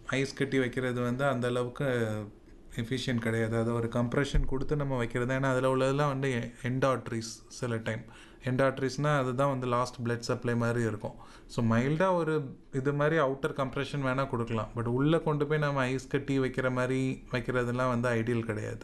ice கட்டி வைக்கிறது வந்து அந்த அளவுக்கு எஃபிஷியன்ட் கிடையாது அது ஒரு கம்ப்ரெஷன் கொடுத்து நம்ம வைக்கிறது ஏன்னா அதில் உள்ளதெல்லாம் வந்து எண்டாட்ரிஸ் சில டைம் எண்டாட்ரிஸ்னால் அதுதான் வந்து லாஸ்ட் பிளட் சப்ளை மாதிரி இருக்கும் ஸோ மைல்டாக ஒரு இது மாதிரி அவுட்டர் கம்ப்ரெஷன் வேணால் கொடுக்கலாம் பட் உள்ளே கொண்டு போய் நம்ம ஐஸ் கட்டி வைக்கிற மாதிரி வைக்கிறதுலாம் வந்து ஐடியல் கிடையாது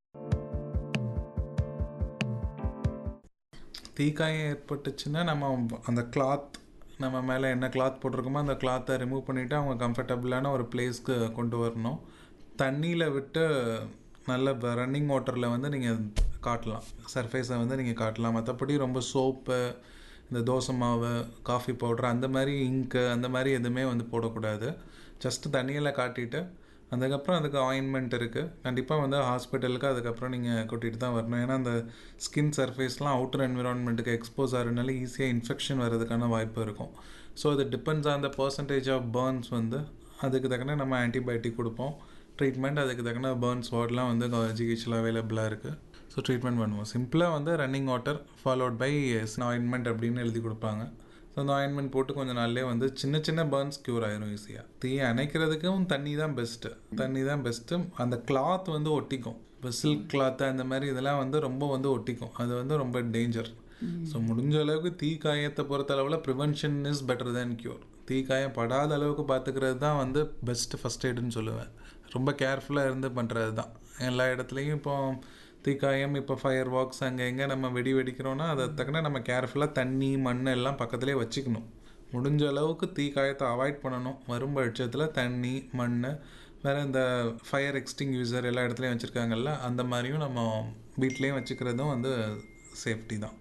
தீக்காயம் ஏற்பட்டுச்சுன்னா நம்ம அந்த கிளாத் நம்ம மேலே என்ன கிளாத் போட்டிருக்கோமோ அந்த கிளாத்தை ரிமூவ் பண்ணிவிட்டு அவங்க கம்ஃபர்டபுளான ஒரு பிளேஸ்க்கு கொண்டு வரணும் தண்ணியில் விட்டு நல்ல ரன்னிங் வாட்டரில் வந்து நீங்கள் காட்டலாம் சர்ஃபேஸை வந்து நீங்கள் காட்டலாம் மற்றபடி ரொம்ப சோப்பு இந்த தோசை மாவு காஃபி பவுடர் அந்த மாதிரி இங்கு அந்த மாதிரி எதுவுமே வந்து போடக்கூடாது ஜஸ்ட்டு தண்ணியில் காட்டிட்டு அதுக்கப்புறம் அதுக்கு ஆயின்மெண்ட் இருக்குது கண்டிப்பாக வந்து ஹாஸ்பிட்டலுக்கு அதுக்கப்புறம் நீங்கள் கூட்டிகிட்டு தான் வரணும் ஏன்னா அந்த ஸ்கின் சர்ஃபேஸ்லாம் அவுட்டர் என்விரான்மெண்ட்டுக்கு எக்ஸ்போஸ் ஆகிறதுனால ஈஸியாக இன்ஃபெக்ஷன் வர்றதுக்கான வாய்ப்பு இருக்கும் ஸோ அது depends on the percentage of burns வந்து அதுக்கு தக்கன நம்ம ஆன்டிபயோட்டிக் கொடுப்போம் ட்ரீட்மெண்ட் அதுக்கு தக்கன பேர்ன்ஸ் வார்ட்லாம் வந்து ஜிஹெச்சில் அவைலபிளாக இருக்குது ஸோ ட்ரீட்மெண்ட் பண்ணுவோம் சிம்பிளாக வந்து running water followed by ointment அப்படின்னு எழுதி கொடுப்பாங்க ஸோ அந்த ஆயின்மெண்ட் போட்டு கொஞ்சம் நாள்லேயே வந்து சின்ன சின்ன பேர்ன்ஸ் க்யூர் ஆயிரும் ஈஸியாக தீயை அணைக்கிறதுக்கும் தண்ணி தான் பெஸ்ட்டு தண்ணி தான் பெஸ்ட்டு அந்த கிளாத் வந்து ஒட்டிக்கும் இப்போ சில்க் கிளாத்து அந்த மாதிரி இதெல்லாம் வந்து ரொம்ப வந்து ஒட்டிக்கும் அது வந்து ரொம்ப டேஞ்சர் ஸோ முடிஞ்ச அளவுக்கு தீ காயத்தை பொறுத்த அளவில் prevention is better than cure தீ காயம் படாத அளவுக்கு பார்த்துக்கிறது தான் வந்து பெஸ்ட் ஃபஸ்ட் எய்டுன்னு சொல்லுவேன் ரொம்ப கேர்ஃபுல்லாக இருந்து பண்ணுறது தான் எல்லா இடத்துலையும் இப்போ தீக்காயம் இப்போ ஃபயர் வாக்ஸ் அங்கே எங்கே நம்ம வெடி வெடிக்கிறோன்னா அதை தக்கன நம்ம கேர்ஃபுல்லாக தண்ணி மண் எல்லாம் பக்கத்துலேயே வச்சுக்கணும் முடிஞ்ச அளவுக்கு தீ காயத்தை அவாய்ட் பண்ணணும் வரும் பட்சத்தில் தண்ணி மண் வேறு இந்த ஃபயர் எக்ஸ்டிங் யூசர் எல்லா இடத்துலையும் வச்சுருக்காங்கல்ல அந்த மாதிரியும் நம்ம வீட்லேயும் வச்சுக்கிறதும் வந்து சேஃப்டி தான்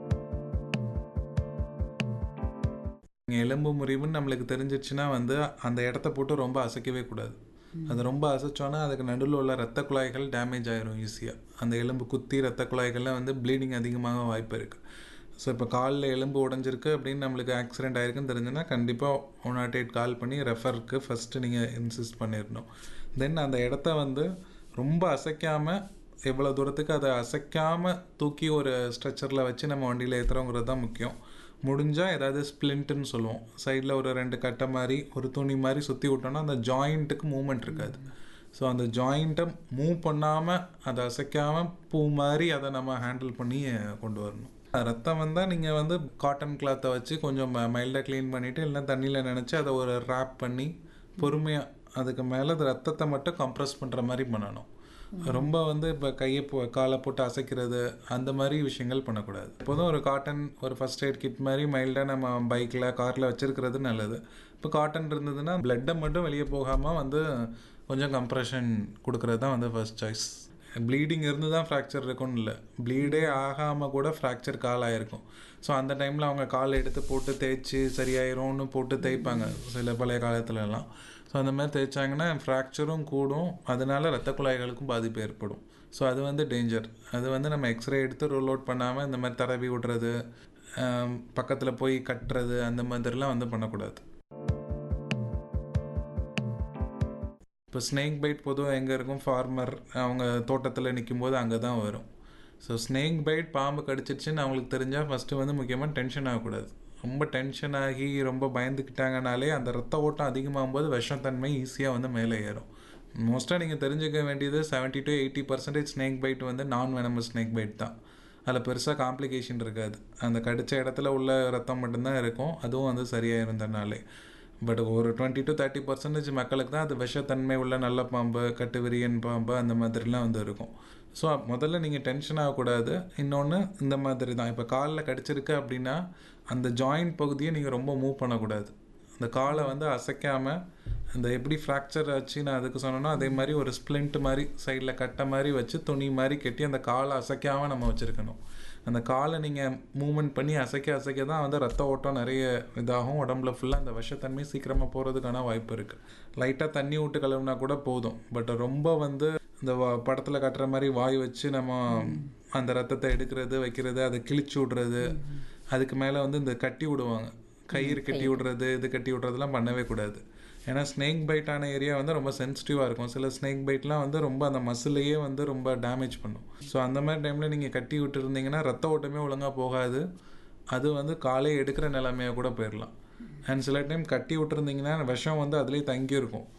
எலும்பு முறிவுன்னு நம்மளுக்கு தெரிஞ்சிச்சுன்னா வந்து அந்த இடத்த போட்டு ரொம்ப அசைக்கவே கூடாது அது ரொம்ப அசைச்சோன்னா அதுக்கு நடுவில் உள்ள ரத்த குழாய்கள் டேமேஜ் ஆயிரும் ஈஸியாக அந்த எலும்பு குத்தி ரத்த குழாய்களில் வந்து ப்ளீடிங் அதிகமாக வாய்ப்பு இருக்குது ஸோ இப்போ காலில் எலும்பு உடஞ்சிருக்கு அப்படின்னு நம்மளுக்கு ஆக்சிடென்ட் ஆயிருக்குன்னு தெரிஞ்சுன்னா கண்டிப்பாக ஒன் நாட் எயிட் கால் பண்ணி ரெஃபருக்கு ஃபஸ்ட்டு நீங்கள் இன்சிஸ்ட் பண்ணிடணும் தென் அந்த இடத்த வந்து ரொம்ப அசைக்காமல் எவ்வளோ தூரத்துக்கு அதை அசைக்காமல் தூக்கி ஒரு ஸ்ட்ரெச்சரில் வச்சு நம்ம வண்டியில் ஏற்றுறோங்கிறது தான் முக்கியம் முடிஞ்சால் ஏதாவது ஸ்ப்ளிண்ட்டுன்னு சொல்லுவோம் சைடில் ஒரு ரெண்டு கட்டை மாதிரி ஒரு துணி மாதிரி சுற்றி விட்டோம்னா அந்த ஜாயிண்ட்டுக்கு மூமெண்ட் இருக்காது ஸோ அந்த ஜாயிண்ட்டை மூவ் பண்ணாமல் அதை அசைக்காமல் பூ மாதிரி அதை நம்ம ஹேண்டில் பண்ணி கொண்டு வரணும் ரத்தம் வந்தால் நீங்கள் வந்து காட்டன் கிளாத்தை வச்சு கொஞ்சம் மைல்டாக க்ளீன் பண்ணிவிட்டு இல்லைன்னா தண்ணியில் நினச்சி அதை ஒரு ரேப் பண்ணி பொறுமையாக அதுக்கு மேலே அது ரத்தத்தை மட்டும் கம்ப்ரெஸ் பண்ணுற மாதிரி பண்ணணும் ரொம்ப வந்து இப்போ கையை போ காலை போட்டு அசைக்கிறது அந்த மாதிரி விஷயங்கள் பண்ணக்கூடாது இப்போதும் ஒரு காட்டன் ஒரு ஃபஸ்ட் எய்ட் கிட் மாதிரி மைல்டாக நம்ம பைக்கில் காரில் வச்சுருக்கிறது நல்லது இப்போ காட்டன் இருந்ததுன்னா பிளட்டை மட்டும் வெளியே போகாமல் வந்து கொஞ்சம் கம்ப்ரெஷன் கொடுக்குறது தான் வந்து ஃபர்ஸ்ட் சாய்ஸ் ப்ளீடிங் இருந்து தான் ஃப்ராக்சர் இருக்கும்னு இல்லை ப்ளீடே ஆகாமல் கூட ஃப்ராக்சர் கால் ஆகிருக்கும் ஸோ அந்த டைமில் அவங்க கால் எடுத்து போட்டு தேய்ச்சி சரியாயிரும்னு போட்டு தேய்ப்பாங்க சில பழைய காலத்துலலாம் ஸோ அந்த மாதிரி தேய்ச்சாங்கன்னா ஃப்ராக்சரும் கூடும் அதனால ரத்த குழாய்களுக்கும் பாதிப்பு ஏற்படும் ஸோ அது வந்து டேஞ்சர் அது வந்து நம்ம எக்ஸ்ரே எடுத்து ரோல் அவுட் பண்ணாமல் இந்த மாதிரி தடவி விடுறது பக்கத்தில் போய் கட்டுறது அந்த மாதிரிலாம் வந்து பண்ணக்கூடாது இப்போ ஸ்னேக் பைட் பொதுவாக எங்கே இருக்கும் ஃபார்மர் அவங்க தோட்டத்தில் நிற்கும் போது அங்கே தான் வரும் ஸோ ஸ்னேக் பைட் பாம்பு கடிச்சிருச்சுன்னு அவங்களுக்கு தெரிஞ்சால் ஃபஸ்ட்டு வந்து முக்கியமாக டென்ஷன் ஆகக்கூடாது ரொம்ப டென்ஷன் ஆகி ரொம்ப பயந்துக்கிட்டாங்கனாலே அந்த ரத்த ஓட்டம் அதிகமாகும் போது விஷத்தன்மை ஈஸியாக வந்து மேலே ஏறும் மோஸ்ட்டாக நீங்கள் தெரிஞ்சுக்க வேண்டியது seventy to eighty percentage snake bite வந்து நான் வெனமஸ் ஸ்னேக் பைட் தான் அதில் பெருசாக காம்ப்ளிகேஷன் இருக்காது அந்த கடித்த இடத்துல உள்ள ரத்தம் மட்டும்தான் இருக்கும் அதுவும் வந்து சரியாக இருந்தனாலே பட் ஒரு டுவெண்ட்டி டு தேர்ட்டி பர்சன்டேஜ் மக்களுக்கு தான் அது விஷத்தன்மை உள்ள நல்ல பாம்பு கட்டுவிரியன் பாம்பு அந்த மாதிரிலாம் வந்து இருக்கும் ஸோ முதல்ல நீங்கள் டென்ஷன் ஆகக்கூடாது இன்னொன்று இந்த மாதிரி தான் இப்போ காலில் கடிச்சிருக்கு அப்படின்னா அந்த ஜாயிண்ட் பகுதியை நீங்கள் ரொம்ப மூவ் பண்ணக்கூடாது அந்த காலை வந்து அசைக்காமல் இந்த எப்படி ஃப்ராக்சர் ஆச்சு நான் அதுக்கு சொன்னேன்னா அதே மாதிரி ஒரு ஸ்ப்ளிண்ட் மாதிரி சைடில் கட்டை மாதிரி வச்சு துணி மாதிரி கட்டி அந்த காலை அசைக்காமல் நம்ம வச்சுருக்கணும் அந்த காலை நீங்கள் மூமெண்ட் பண்ணி அசைக்க அசைக்க தான் வந்து ரத்த ஓட்டம் நிறைய இதாகும் உடம்புல ஃபுல்லாக அந்த விஷத்தன்மை சீக்கிரமாக போகிறதுக்கான வாய்ப்பு இருக்குது லைட்டாக தண்ணி விட்டு கழுவுனா கூட போதும் பட் ரொம்ப வந்து இந்த படத்தில் கட்டுற மாதிரி வாய் வச்சு நம்ம அந்த ரத்தத்தை எடுக்கிறது வைக்கிறது அதை கிழிச்சு விட்றது அதுக்கு மேலே வந்து இந்த கட்டி விடுவாங்க கயிறு கட்டி விடுறது இது கட்டி விடுறதுலாம் பண்ணவே கூடாது ஏன்னா ஸ்னேக் பைட்டான ஏரியா வந்து ரொம்ப சென்சிட்டிவாக இருக்கும் சில ஸ்னேக் பைட்லாம் வந்து ரொம்ப அந்த மசிலையே வந்து ரொம்ப டேமேஜ் பண்ணும் ஸோ அந்த மாதிரி டைமில் நீங்கள் கட்டி விட்டுருந்தீங்கன்னா ரத்த ஓட்டமே ஒழுங்காக போகாது அது வந்து காலை எடுக்கிற நிலைமையாக கூட போயிடலாம் அண்ட் சில டைம் கட்டி விட்டுருந்தீங்கன்னா விஷம் வந்து அதுலேயே தங்கி இருக்கும்